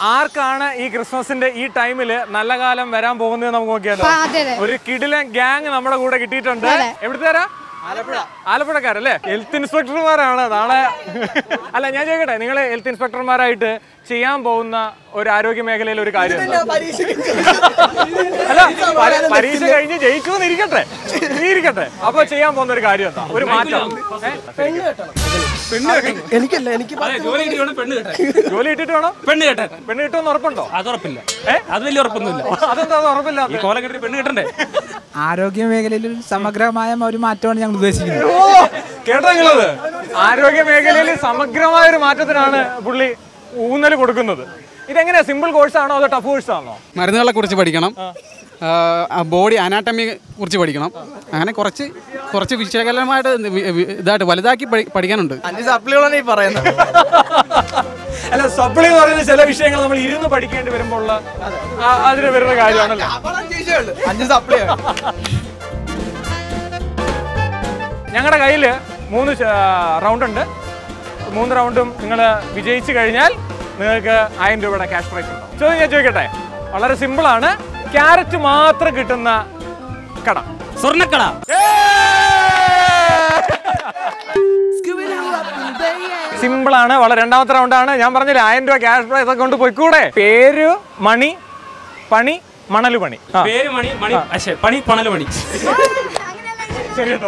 ആർക്കാണ് ഈ ക്രിസ്മസിന്റെ ഈ ടൈമില് നല്ല കാലം വരാൻ പോകുന്നത് നമുക്ക് നോക്കിയാലോ ആ, അതെ അതെ ഒരു കിടിലൻ ഗ്യാങ് നമ്മുടെ കൂടെ കിട്ടിയിട്ടുണ്ട് അതെ. എവിടുത്തേരാ ആലപ്പുഴക്കാരല്ലേ ഹെൽത്ത് ഇൻസ്പെക്ടർമാരാണ് നാളെ അല്ല ഞാൻ ചോദിക്കട്ടെ നിങ്ങൾ ഹെൽത്ത് ഇൻസ്പെക്ടർമാരായിട്ട് ചെയ്യാൻ പോകുന്ന ഒരു ആരോഗ്യ മേഖലയിൽ ഒരു കാര്യം എന്താ? അല്ല പരി- പരീക്ഷ കഴിഞ്ഞ് ജയിച്ചു എന്നിരിക്കട്ടെ ഇരിക്കട്ടെ അപ്പൊ ചെയ്യാൻ പോകുന്ന ഒരു കാര്യം എന്താ ഒരു മാറ്റം ഏ? എനിക്കല്ല എനിക്ക് അതെ ജോലി കിട്ടി വേണം പെണ്ണ് കെട്ടാൻ ജോലി ഇട്ടിട്ട് വേണം പെണ്ണ് കെട്ടാൻ പെണ്ണ് കിട്ടുമെന്ന് ഉറപ്പുണ്ടോ അത് ഉറപ്പില്ല അത് വലിയ ഉറപ്പൊന്നുമില്ല അതെന്താ അത് ഉറപ്പില്ല ഈ കോലം കെട്ടി പെണ്ണ് കെട്ടണ്ടേ ആരോഗ്യ മേഖലയിൽ ഒരു സമഗ്രമായ ഒരു മാറ്റമാണ് ഞങ്ങൾ ഉദ്ദേശിക്കുന്നത് ഓ കേട്ടോ നിങ്ങളത് ആരോഗ്യ മേഖലയിൽ സമഗ്രമായ ഒരു മാറ്റത്തിനാണ് പുള്ളി ഊന്നൽ കൊടുക്കുന്നത് ഇതെങ്ങനെയാ സിമ്പിൾ കോഴ്സ് ആണോ അതോ ടഫ് കോഴ്സ് ആണോ മരുന്നുകളെ കുറിച്ച് പഠിക്കണം ബോഡി അനാട്ടമി കുറിച്ച് പഠിക്കണം അങ്ങനെ കുറച്ച് കുറച്ച് വിശകലനമായിട്ട് വി- വി- ഇതായിട്ട് വലുതാക്കി പഠി- പഠിക്കാനുണ്ട് അഞ്ച് സപ്ലികളാണ് ഈ പറയുന്നത് അല്ല സപ്ലി എന്ന് പറയുന്ന ചില വിഷയങ്ങൾ നമ്മൾ ഇരുന്ന് പഠിക്കേണ്ടി വരുമ്പോൾ ഉള്ള ആ- അതിന് വരുന്ന കാര്യമാണല്ലോ അഞ്ച് സപ്ലിയാണ് ഞങ്ങളുടെ കയ്യിൽ മൂന്ന് റൗണ്ട് ഉണ്ട് മൂന്ന് റൗണ്ടും നിങ്ങൾ വിജയിച്ചു കഴിഞ്ഞാൽ നിങ്ങൾക്ക് ആയിരം രൂപയുടെ ക്യാഷ് പ്രൈസ് ഉണ്ടാവും ചോദ്യം ഞാൻ ചോദിക്കട്ടെ വളരെ സിമ്പിളാണ് ക്യാരറ്റ് മാത്രം കിട്ടുന്ന കട സ്വർണ്ണക്കട സിമ്പിൾ ആണ് വളരെ രണ്ടാമത്തെ റൗണ്ടാണ് ഞാൻ പറഞ്ഞില്ലേ ആയിരം രൂപ ക്യാഷ് പ്രൈസ് ഒക്കെ കൊണ്ട് പോയിക്കൂടെ പേര് മണി പണി മണല് പണി ആ, പേര് മണി മണി അശ്ശെ പണി പണല് മണി ശരി കേട്ടോ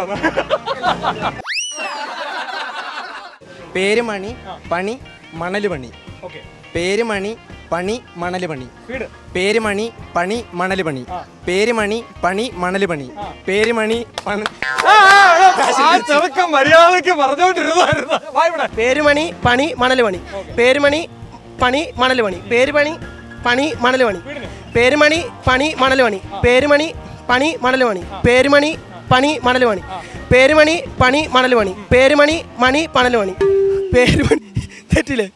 പേര് മണി പണി മണല് പണി ഓക്കെ പേര് മണി പണി മണല് പണി സ്പീഡ് പേര് മണി പണി മണല് പണി പേര് മണി പണി മണല് പണി പേര് മണി പണ ആ ചെറുക്കം മര്യാദക്ക് പറഞ്ഞോണ്ടിരുന്നായിരുന്നു വാ ഇവിടെ പേര് മണി പണി മണല് പണി പേര് മണി പണി മണല് പണി പേര് പണി പണി മണല് പണി പേര് മണി പണി മണല് പണി പേര് മണി പണി മണല് പണി പേര് മണി പണി മണല് പണി പേര് മണി പണി മണല് പണി പേര് മണി മണി പണല് പണി പേര് മണി തെറ്റില്ലേ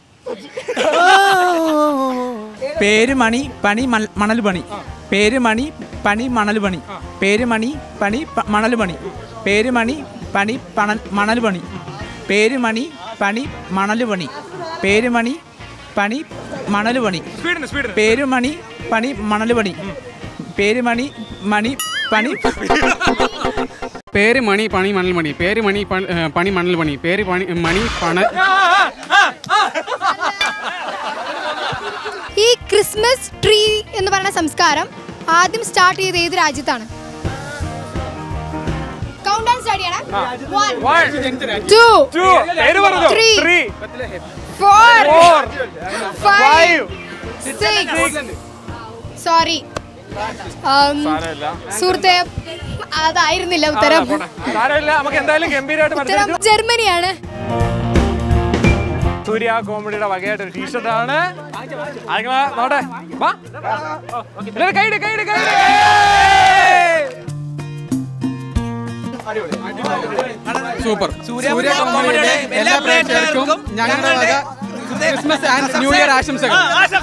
പേര് മണി പണി മൽ- മണൽ പണി പേര് മണി പണി മണൽ പണി പേര് മണി പണി പ- മണൽ പണി പേര് മണി പണി പണൽ മണൽ പണി പേര് മണി പണി മണൽ പണി പേര് മണി പണി മണൽ പണി സ്പീഡിന് സ്പീഡിന് പേര് മണി പണി മണൽ പണി പേര് മണി മണി പണി പേര് മണി പണി മണൽ മണി പേര് മണി പ- ഏ, പണി മണൽ പണി പേര് പണി മണി പണ ഈ ക്രിസ്മസ് ട്രീ എന്ന് പറയുന്ന സംസ്കാരം ആദ്യം സ്റ്റാർട്ട് ചെയ്ത് ഏത് രാജ്യത്താണ് കൗണ്ട് ഡൗൺ സ്റ്റാർട്ട് ചെയ്യണം വൺ One, ടു two, പേര് പറഞ്ഞോ Three. Three four four five five six sorry സാരമില്ല സുഹൃത്തെ അതായിരുന്നില്ല ഉത്തരം പോട്ടെ. സാരമില്ല നമുക്ക് എന്തായാലും ഗംഭീരമായിട്ട് ഉത്തരം മത്സരിച്ചു ജർമ്മനിയാണ് സൂര്യ കോമഡിയുടെ വകയായിട്ട് ഒരു ടീഷർട്ട് ആണ് ആരെങ്കിലും നോട്ടെ വാ എല്ലാവരും കൈയിട് കൈയിട് കൈയിട് സൂപ്പർ സൂര്യ കോമഡിയുടെ എല്ലാ പ്രേക്ഷകർക്കും ഞങ്ങളുടെ വക ക്രിസ്മസ് ആൻഡ് ന്യൂ ഇയർ ആശംസകൾ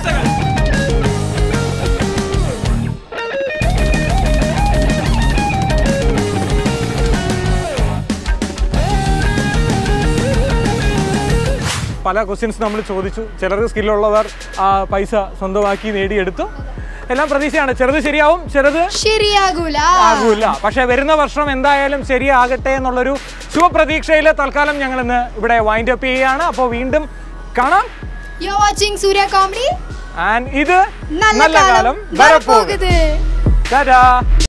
പല ക്വസ്റ്റ്യൻസ് നമ്മൾ ചോദിച്ചു ചിലർ സ്കില്ലുള്ളവർ ആ പൈസ സ്വന്തമാക്കി നേടിയെടുത്തു എല്ലാം പ്രതീക്ഷയാണ് ചെറുത് ശരിയാവും ചെറുത് ശരിയാകൂല ആകൂല പക്ഷെ വരുന്ന വർഷം എന്തായാലും ശരിയാകട്ടെ എന്നുള്ളൊരു ശുഭപ്രതീക്ഷയിൽ തൽക്കാലം ഞങ്ങൾ ഇന്ന് ഇവിടെ വൈൻഡ് അപ്പ് ചെയ്യുകയാണ് അപ്പോൾ വീണ്ടും കാണാം you watching Surya comedy and ഇത് നല്ല കാലം വരപ്പോകും വരപ്പോകുത് ടാറ്റാ